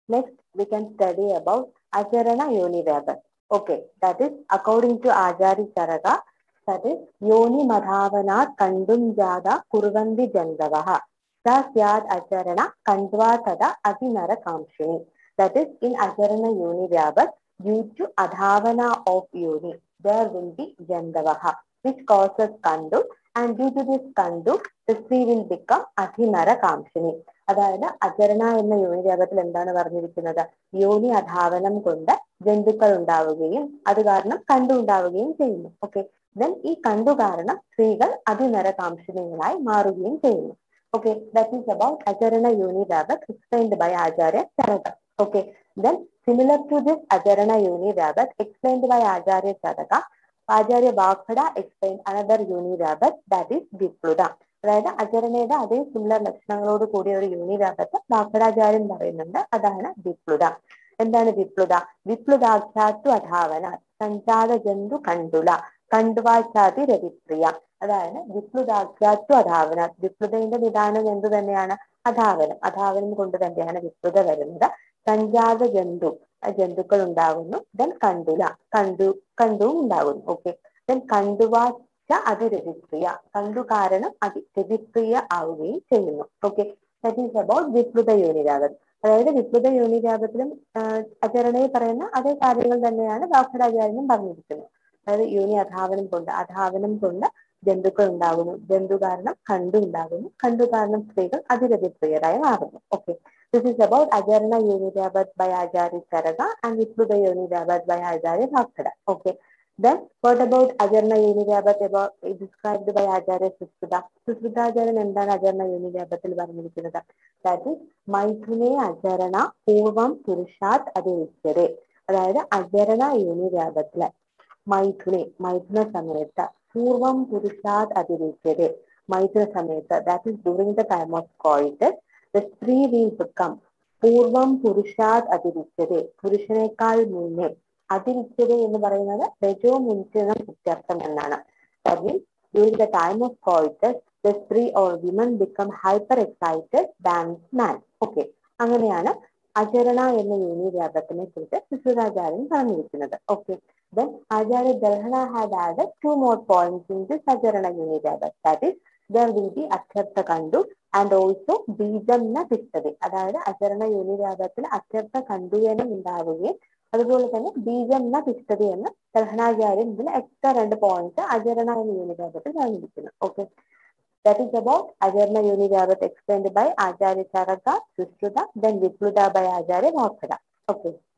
Next, we can study about Acharana Univagal. Okay, that is according to Ajari Charaga, that is Yoni Madhavanat Kandum Jada Kurvandi Jandavaha. Sa Syad Acharana Kandva Tada Adinara Kamshini. That is in Acharana Univagal, due to Adhavana of Yoni, there will be Jandavaha, which causes Kandu, and due to this Kandu, the tree will become Adhinara Kamshini. അതായത് അചരണ എന്ന യോനി വ്യാപത്തിൽ എന്താണ് പറഞ്ഞിരിക്കുന്നത് യോനി അധാവനം കൊണ്ട് ജന്തുക്കൾ ഉണ്ടാവുകയും അത് കാരണം കണ്ടു ഉണ്ടാവുകയും ചെയ്യുന്നു ഓക്കെ ദെൻ ഈ കണ്ടു കാരണം സ്ത്രീകൾ അതിനരകാംക്ഷിണികളായി മാറുകയും ചെയ്യുന്നു ഓക്കെ ദാറ്റ് ഈസ് അബൌട്ട് അചരണ യോനി വ്യാപത് explained by Acharya Charaka okay then similar to this അചരണ യോനി വ്യാപത് എക്സ്പ്ലെയിൻഡ് ബൈ ആചാര്യ ചരക ആചാര്യ ബാഖഡ എക്സ്പ്ലെയിൻ അനദർ യോനി വ്യാപത് ദാറ്റ് ഈസ് വിപ്ലുത അതായത് അചരണയുടെ അതേ സിമിലർ ലക്ഷണങ്ങളോട് കൂടിയ ഒരു യൂണി വ്യാപത്തെ ബാഖടാചാര്യൻ പറയുന്നുണ്ട് അതാണ് വിപ്ലുത എന്താണ് വിപ്ലുത വിപ്ലുതാഖ്യാത്തു അധാവന സഞ്ജാത ജന്തു കണ്ടുല കണ്ടുവാച്ചാതി രവിപ്രിയ അതായത് വിപ്ലുതാഖ്യാത്തു അധാവന വിപ്ലുതയുടെ നിദാനം എന്തു തന്നെയാണ് അധാവനം അധാവനം കൊണ്ട് തന്നെയാണ് വിപ്ലുത വരുന്നത് സഞ്ജാത ജന്തു ജന്തുക്കൾ ഉണ്ടാകുന്നു ദെൻ കണ്ടുല കണ്ടു കണ്ടുവും ഉണ്ടാകുന്നു ഓക്കെ ദെൻ കണ്ടുവാ അത് രവിപ്രിയ കണ്ടു കാരണം അത് രവിപ്രിയ ആവുകയും ചെയ്യുന്നു ഓക്കെ ദാറ്റ് ഈസ് അബൌട്ട് വിപ്ലുത യോനിരാഗം അതായത് വിപ്ലുത യോനിരാഗത്തിലും അചരണയിൽ പറയുന്ന അതേ കാര്യങ്ങൾ തന്നെയാണ് ബാഹുടാചാര്യനും പറഞ്ഞിരിക്കുന്നത് അതായത് യോനി അധാവനം കൊണ്ട് അധാവനം കൊണ്ട് ജന്തുക്കൾ ഉണ്ടാകുന്നു ജന്തു കാരണം കണ്ടു ഉണ്ടാകുന്നു കണ്ടു കാരണം സ്ത്രീകൾ അതിരവിപ്രിയരായി മാറുന്നു ഓക്കെ ദിസ് ഈസ് അബൌട്ട് അചരണ യോനിരാബത് ബൈ ആചാര്യ ചരക ആൻഡ് വിപ്ലുത യോനിരാബത് by Acharya Bhaskara okay Then what about Ajarna Univyabat about described by Acharya Susruta? സുശ്രുതാചാര്യൻ എന്താണ് അചരണ യൂനിവ്യാപത്തിൽ പറഞ്ഞിരിക്കുന്നത് ദാറ്റ് ഇസ് മൈഥുനെ അചരണ പൂർവം പുരുഷാത് അതിരിച്ചത് അതായത് അചരണ യൂനിവ്യാപത്തില് മൈഥുനെ മൈഥുന സമയത്ത് പൂർവം പുരുഷാത് അതിരിച്ചത് മൈഥുന സമയത്ത് that is during the time of coit the സ്ത്രീ വിൽ ബിക്കം പൂർവം പുരുഷാത് അതിരിച്ചത് പുരുഷനേക്കാൾ മുന്നേ അതിരിച്ചത് എന്ന് പറയുന്നത് രജോ മുൻചിതം വ്യത്യാസം എന്നാണ് during the time of coitus the സ്ത്രീ or women become hyper excited than man okay അങ്ങനെയാണ് അചരണ എന്ന യൂനി വ്യാപത്തിനെ കുറിച്ച് സുശ്രുതാചാര്യൻ പറഞ്ഞിരിക്കുന്നത് okay then Acharya Dalhana had add two more points in this അചരണ യൂനി വ്യാപത് that is there will be അത്യർത്ഥ കണ്ടു ആൻഡ് ഓൾസോ ബീജം ന തിഷ്ടതി അതായത് അചരണ യൂനി വ്യാപത്തിൽ അത്യർത്ഥ കണ്ടുവേനം ഉണ്ടാവുകയും അതുപോലെ തന്നെ ബീജം ന തിഷ്ടതി എന്ന് ദർഹണാചാര്യൻ ഇതിൽ എക്സ്ട്രാ രണ്ട് പോയിന്റ്സ് അചരണ എന്ന യൂനി വ്യാപത്തിൽ പറഞ്ഞിരിക്കുന്നു okay That is about Ajarna Univyavat explained by Acharya Charaka, Sushruta, then Vipluta by Acharya Bhaskara. Okay.